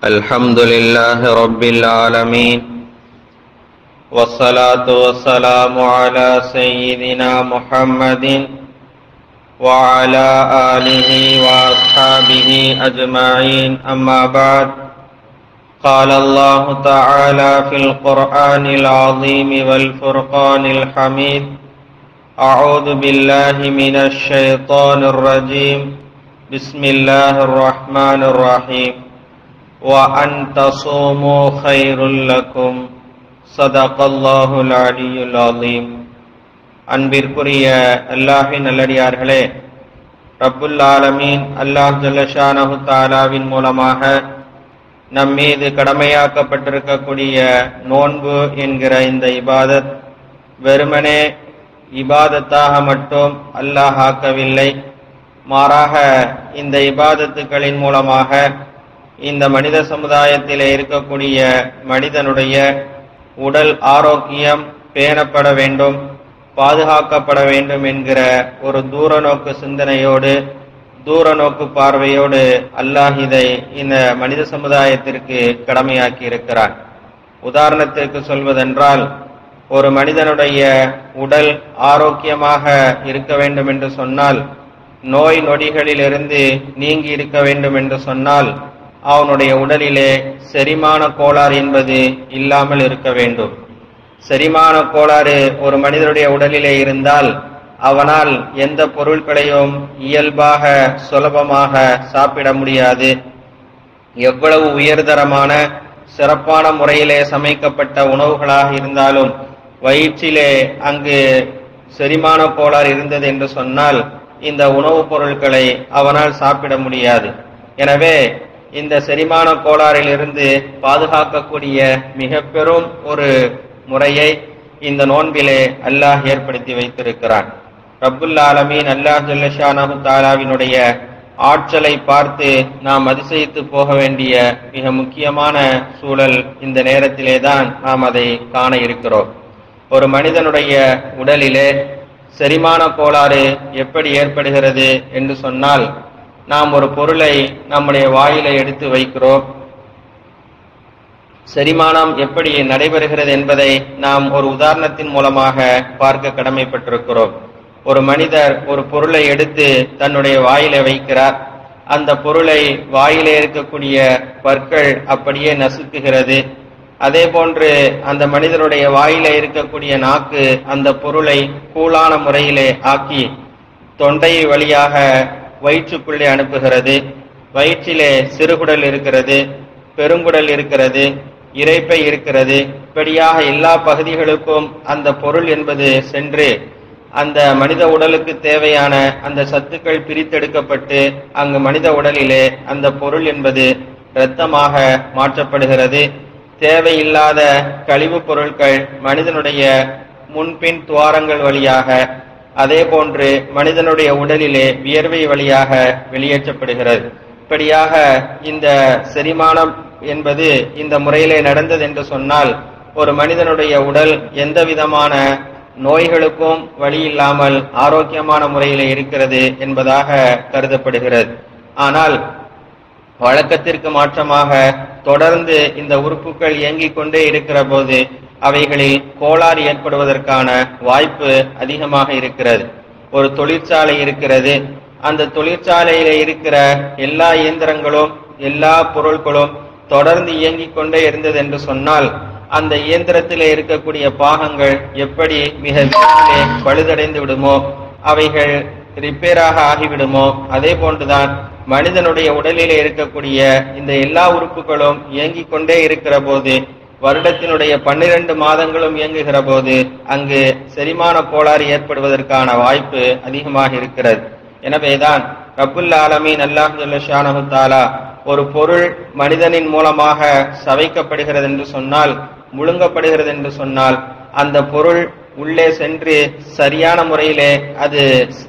الحمد لله رب العالمين والصلاة والسلام على سيدنا محمد وعلى آله وأصحابه أجمعين أما بعد قال الله تعالى في القرآن العظيم والفرقان الحميد أعوذ بالله من الشيطان الرجيم بسم الله الرحمن الرحيم وأن تصوموا خير لكم صدق الله العلي العظيم அன்பிற்குரிய அல்லாஹின் நல்லடியார்களே ரப்புல் ஆலமீன் அல்லாஹ் ஜல்லஷானஹு தாலாவின் மூலமாக நம் மீது கடமையாக்கப்பட்டிருக்கக்கூடிய நோன்பு என்கிற இந்த இபாதத் வெறுமனே இபாதத்தாக மட்டும் அல்லாஹ் ஆக்கவில்லை மாறாக இந்த இபாதத்துக்களின் மூலமாக இந்த மனித சமுதாயத்திலே இருக்கக்கூடிய மனிதனுடைய உடல் ஆரோக்கியம் பேணப்பட வேண்டும் பாதுகாக்கப்பட வேண்டும் என்கிற ஒரு தூர நோக்கு சிந்தனையோடு தூர நோக்கு பார்வையோடு அல்லாஹ் இதை இந்த மனித சமுதாயத்திற்கு கடமையாக்கி இருக்கிறான் உதாரணத்திற்கு சொல்வதென்றால் ஒரு மனிதனுடைய உடல் ஆரோக்கியமாக இருக்க வேண்டும் என்று சொன்னால் நோய் நொடிகளிலிருந்து நீங்கி இருக்க வேண்டும் என்று சொன்னால் அவனுடைய உடலிலே செரிமான கோளாறு என்பது இல்லாமல் இருக்க வேண்டும் செரிமான கோளாறு ஒரு மனிதனுடைய உடலிலே இருந்தால் அவனால் எந்த பொருட்களையும் இயல்பாக சுலபமாக சாப்பிட முடியாது எவ்வளவு உயர்தரமான சிறப்பான முறையிலே சமைக்கப்பட்ட உணவுகளாக இருந்தாலும் வயிற்றிலே அங்கு செரிமான கோளாறு இருந்தது என்று சொன்னால் இந்த உணவுப் பொருட்களை அவனால் சாப்பிட முடியாது எனவே இந்த செரிமான கோளாறிலிருந்து பாதுகாக்கக்கூடிய மிக பெரும் ஒரு முறையை இந்த நோன்பிலே அல்லாஹ் ஏற்படுத்தி வைத்திருக்கிறான் ரப்புல் ஆலமீன் அல்லாஹ் ஜல்லஷானஹு தாலாவினுடைய ஆற்றலை பார்த்து நாம் அதிசயித்து போக வேண்டிய மிக முக்கியமான சூழல் இந்த நேரத்திலே தான் நாம் அதை காண இருக்கிறோம் ஒரு மனிதனுடைய உடலிலே செரிமான கோளாறு எப்படி ஏற்படுகிறது என்று சொன்னால் நாம் ஒரு பொருளை நம்முடைய வாயில எடுத்து வைக்கிறோம் செரிமானம் எப்படி நடைபெறுகிறது என்பதை நாம் ஒரு உதாரணத்தின் மூலமாக பார்க்க கடமைப்பட்டிருக்கிறோம் ஒரு மனிதர் ஒரு பொருளை எடுத்து தன்னுடைய வாயில வைக்கிறார் அந்த பொருளை வாயிலே இருக்கக்கூடிய பற்கள் அப்படியே நசுக்குகிறது அதே போன்று அந்த மனிதனுடைய வாயில இருக்கக்கூடிய நாக்கு அந்த பொருளை கூலான முறையிலே ஆக்கி தொண்டை வழியாக வயிற்றுக்குள்ளே அனுப்புகிறது வயிற்றிலே சிறுகுடல் இருக்கிறது பெருங்குடல் இருக்கிறது இறைப்பை இருக்கிறது இப்படியாக எல்லா பகுதிகளுக்கும் அந்த பொருள் என்பது சென்று அந்த மனித உடலுக்கு தேவையான அந்த சத்துக்கள் பிரித்தெடுக்கப்பட்டு அங்கு மனித உடலிலே அந்த பொருள் என்பது இரத்தமாக மாற்றப்படுகிறது தேவையில்லாத கழிவுப் பொருட்கள் மனிதனுடைய முன்பின் துவாரங்கள் வழியாக அதே போன்று மனிதனுடைய உடலிலே வியர்வை வழியாக வெளியேற்றப்படுகிறது இப்படியாக இந்த செரிமானம் என்பது இந்த முறையிலே நடந்தது என்று சொன்னால் ஒரு மனிதனுடைய உடல் எந்த விதமான நோய்களுக்கும் வழி இல்லாமல் ஆரோக்கியமான முறையிலே இருக்கிறது என்பதாக கருதப்படுகிறது ஆனால் வழக்கத்திற்கு மாற்றமாக தொடர்ந்து இந்த உறுப்புகள் இயங்கிக் கொண்டே இருக்கிற போது அவைகளில் கோளாறு ஏற்படுவதற்கான வாய்ப்பு அதிகமாக இருக்கிறது ஒரு தொழிற்சாலை இருக்கிறது அந்த தொழிற்சாலையில இருக்கிற எல்லா இயந்திரங்களும் எல்லா பொருட்களும் தொடர்ந்து இயங்கிக் கொண்டே இருந்தது என்று சொன்னால் அந்த இயந்திரத்திலே இருக்கக்கூடிய பாகங்கள் எப்படி மிக விரைவிலே பழுதடைந்து விடுமோ அவைகள் ரிப்பேராக ஆகிவிடுமோ அதே போன்றுதான் மனிதனுடைய உடலிலே இருக்கக்கூடிய இந்த எல்லா உறுப்புகளும் இயங்கிக் கொண்டே இருக்கிற போது வருடத்தினுடைய பன்னிரண்டு மாதங்களும் இயங்குகிற போது அங்கு செரிமான கோளாறு ஏற்படுவதற்கான வாய்ப்பு அதிகமாக இருக்கிறது எனவேதான் ரப்புல் ஆலமீன் அல்லாஹு தாலா ஒரு பொருள் மனிதனின் மூலமாக சவைக்கப்படுகிறது என்று சொன்னால் முழுங்கப்படுகிறது என்று சொன்னால் அந்த பொருள் உள்ளே சென்று சரியான முறையிலே அது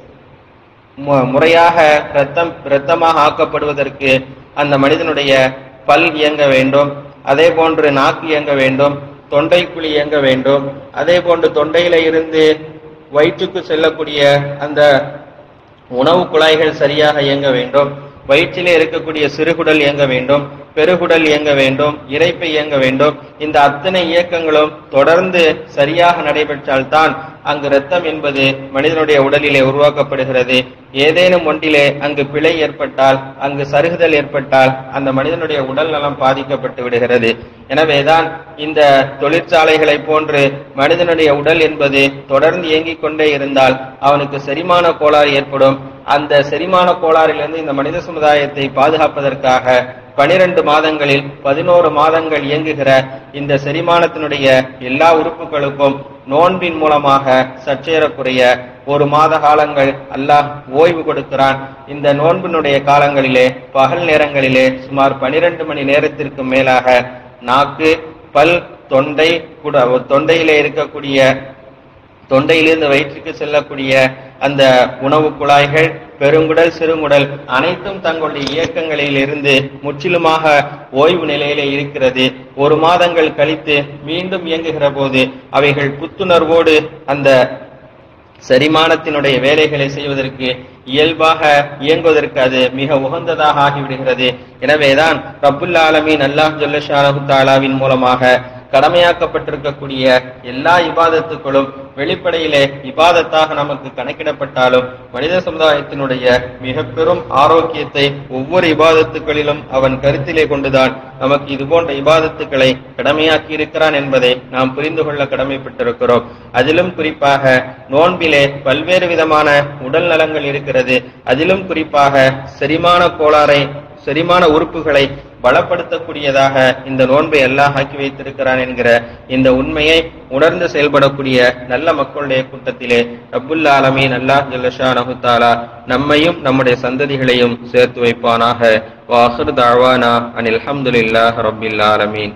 முறையாக ரத்தம் இரத்தமாக ஆக்கப்படுவதற்கு அந்த மனிதனுடைய பல் இயங்க வேண்டும் அதே போன்று நாக்கு இயங்க வேண்டும் தொண்டைக்குழி இயங்க வேண்டும் அதே போன்று தொண்டையில இருந்து வயிற்றுக்கு செல்லக்கூடிய அந்த உணவு குழாய்கள் சரியாக இயங்க வேண்டும் வயிற்றிலே இருக்கக்கூடிய சிறுகுடல் இயங்க வேண்டும் பெருகுடல் இயங்க வேண்டும் இறைப்பை இயங்க வேண்டும் இந்த அத்தனை இயக்கங்களும் தொடர்ந்து சரியாக நடைபெற்றால்தான் அங்கு இரத்தம் என்பது மனிதனுடைய உடலிலே உருவாக்கப்படுகிறது ஏதேனும் ஒன்றிலே அங்கு பிழை ஏற்பட்டால் அங்கு சருகுதல் ஏற்பட்டால் அந்த மனிதனுடைய உடல் நலம் பாதிக்கப்பட்டு விடுகிறது எனவேதான் இந்த தொழிற்சாலைகளை போன்று மனிதனுடைய உடல் என்பது தொடர்ந்து இயங்கிக் கொண்டே இருந்தால் அவனுக்கு செரிமான கோளாறு ஏற்படும் அந்த செரிமான கோளாறிலிருந்து இந்த மனித சமுதாயத்தை பாதுகாப்பதற்காக பனிரெண்டு மாதங்களில் பதினோரு மாதங்கள் இயங்குகிற இந்த செரிமானத்தினுடைய எல்லா உறுப்புகளுக்கும் நோன்பின் மூலமாக சற்றேறக்குறைய ஒரு மாத காலங்கள் அல்லாஹ் ஓய்வு கொடுக்கிறான் இந்த நோன்பினுடைய காலங்களிலே பகல் நேரங்களிலே சுமார் பனிரெண்டு மணி நேரத்திற்கு மேலாக நாக்கு பல் தொண்டை குட தொண்டையிலே இருக்கக்கூடிய தொண்டையிலிருந்து வயிற்றுக்கு செல்லக்கூடிய அந்த உணவு குழாய்கள் பெருங்குடல் சிறுங்குடல் அனைத்தும் தங்களுடைய இயக்கங்களில் இருந்து முற்றிலுமாக ஓய்வு நிலையிலே இருக்கிறது ஒரு மாதங்கள் கழித்து மீண்டும் இயங்குகிற போது அவைகள் புத்துணர்வோடு அந்த செரிமானத்தினுடைய வேலைகளை செய்வதற்கு இயல்பாக இயங்குவதற்கு அது மிக உகந்ததாக ஆகிவிடுகிறது எனவேதான் ரப்புல் ஆலமீன் அல்லாஹ் ஜல்லஷானஹு தாலாவின் மூலமாக கடமையாக்கப்பட்டிருக்கக்கூடிய எல்லா இபாதத்துக்களும் வெளிப்படையிலே இபாதத்தாக நமக்கு கணக்கிடப்பட்டாலும் மனித சமுதாயத்தினுடைய மிக பெரும் ஆரோக்கியத்தை ஒவ்வொரு இபாதத்துக்களிலும் அவன் கருத்திலே கொண்டுதான் நமக்கு இது போன்ற இபாதத்துக்களை கடமையாக்கி இருக்கிறான் என்பதை நாம் புரிந்து கொள்ள கடமைப்பட்டிருக்கிறோம் அதிலும் குறிப்பாக நோன்பிலே பல்வேறு விதமான உடல் நலங்கள் இருக்கிறது அதிலும் குறிப்பாக செரிமான கோளாறை செரிமான உறுப்புகளை பலப்படுத்தக்கூடியதாக இந்த நோன்பை எல்லாம் ஆக்கி வைத்திருக்கிறான் என்கிற இந்த உண்மையை உணர்ந்து செயல்படக்கூடிய நல்ல மக்களுடைய கூட்டத்திலே ரப்புல் ஆலமீன் அல்லாஹ் ஜல்லஷா நஹுத்தாலா நம்மையும் நம்முடைய சந்ததிகளையும் சேர்த்து வைப்பானாக வாஹிர் தாவானா அனில் அல்ஹம்துலில்லாஹ் ரப்பில் ஆலமீன்